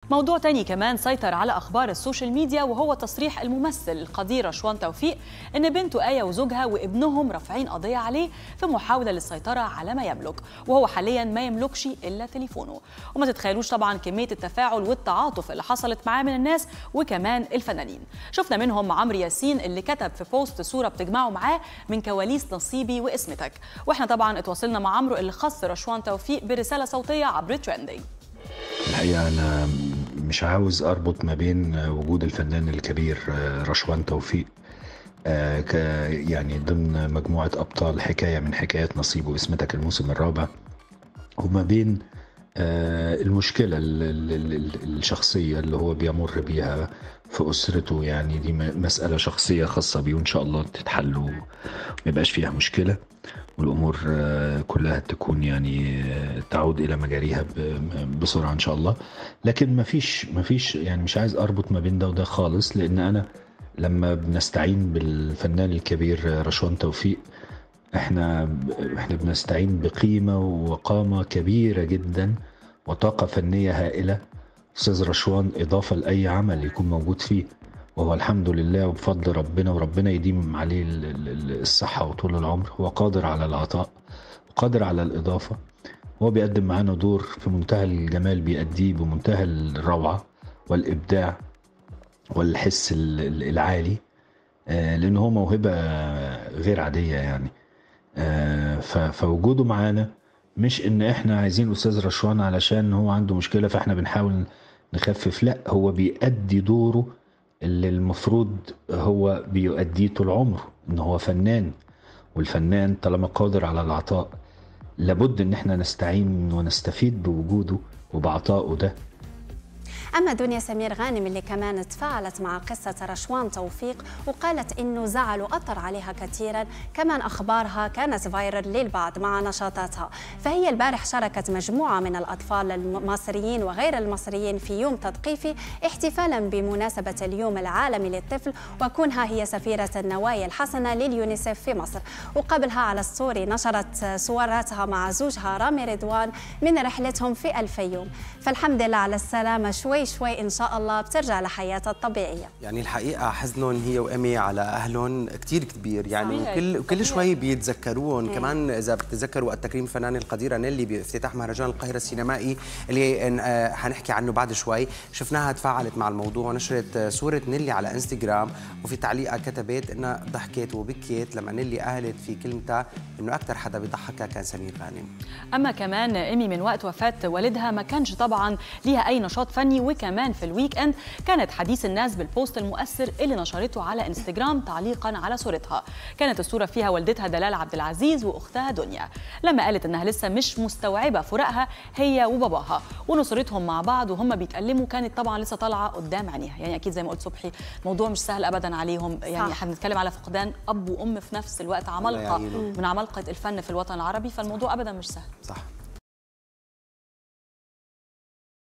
موضوع تاني كمان سيطر على اخبار السوشيال ميديا وهو تصريح الممثل القدير رشوان توفيق ان بنته ايه وزوجها وابنهم رافعين قضيه عليه في محاوله للسيطره على ما يملك وهو حاليا ما يملكش الا تليفونه وما تتخيلوش طبعا كميه التفاعل والتعاطف اللي حصلت معاه من الناس وكمان الفنانين شفنا منهم عمرو ياسين اللي كتب في بوست صوره بتجمعه معاه من كواليس نصيبي واسمتك واحنا طبعا اتواصلنا مع عمرو اللي خص رشوان توفيق برساله صوتيه عبر ترندنج الحقيقة أنا مش عاوز أربط ما بين وجود الفنان الكبير رشوان توفيق آه، ك يعني ضمن مجموعة أبطال حكاية من حكايات نصيب واسمتك الموسم الرابع وما بين آه، المشكلة ال- ال- ال- الشخصية اللي هو بيمر بيها في أسرته يعني دي م- مسألة شخصية خاصة بيه وإن شاء الله تتحل وما يبقاش فيها مشكلة والأمور آه، كلها تكون يعني آه، تعود إلى مجاريها ب- بسرعة إن شاء الله لكن ما فيش ما فيش يعني مش عايز أربط ما بين ده وده خالص لأن أنا لما بنستعين بالفنان الكبير رشوان توفيق احنا احنا بنستعين بقيمه وقامه كبيره جدا وطاقه فنيه هائله استاذ رشوان اضافه لاي عمل يكون موجود فيه وهو الحمد لله وبفضل ربنا وربنا يديم عليه ال- ال- ال- الصحه وطول العمر هو قادر على العطاء وقادر على الاضافه هو بيقدم معانا دور في منتهى الجمال بيأديه بمنتهى الروعه والابداع والحس ال- ال- العالي آه، لان هو موهبه غير عاديه يعني آه، ف- فوجوده معانا مش ان احنا عايزين استاذ رشوان علشان هو عنده مشكله فاحنا بنحاول نخفف لا هو بيأدي دوره اللي المفروض هو بيؤديه طول عمره ان هو فنان والفنان طالما قادر على العطاء لابد ان احنا نستعين ونستفيد بوجوده وبعطائه ده أما دنيا سمير غانم اللي كمان تفاعلت مع قصة رشوان توفيق وقالت إنه زعل وأثر عليها كثيرا كمان أخبارها كانت فايرل للبعض مع نشاطاتها فهي البارح شاركت مجموعة من الأطفال المصريين وغير المصريين في يوم تثقيفي احتفالا بمناسبة اليوم العالمي للطفل وكونها هي سفيرة النوايا الحسنة لليونيسف في مصر وقبلها على الستوري نشرت صوراتها مع زوجها رامي رضوان من رحلتهم في الفيوم فالحمد لله على السلامة شوي شوي إن شاء الله بترجع لحياتها الطبيعية يعني الحقيقه حزنهم هي وامي على اهلهم كتير كبير يعني صحيح. وكل وكل صحيح. شوي بيتذكروهم كمان اذا بتتذكروا وقت تكريم الفنانه القديره نيلي بافتتاح مهرجان القاهره السينمائي اللي إن- آه، حنحكي عنه بعد شوي شفناها تفاعلت مع الموضوع ونشرت آه، صوره نيلي على انستغرام وفي تعليقها كتبت انها ضحكت وبكيت لما نيلي قالت في كلمتها انه اكثر حدا بيضحكها كان سمير غانم اما كمان ايمي من وقت وفاه والدها ما كانش طبعا ليها اي نشاط فني وكمان في الويك اند كانت حديث الناس بالبوست المؤثر اللي نشرته على انستجرام تعليقا على صورتها كانت الصوره فيها والدتها دلال عبد العزيز واختها دنيا لما قالت انها لسه مش مستوعبه فراقها هي وباباها ونصرتهم مع بعض وهم بيتألموا كانت طبعا لسه طالعه قدام عينيها يعني اكيد زي ما قلت صبحي موضوع مش سهل ابدا عليهم يعني صح. هنتكلم على فقدان اب وام في نفس الوقت عمالقه يعينهم. من عمالقه الفن في الوطن العربي فالموضوع ابدا مش سهل صح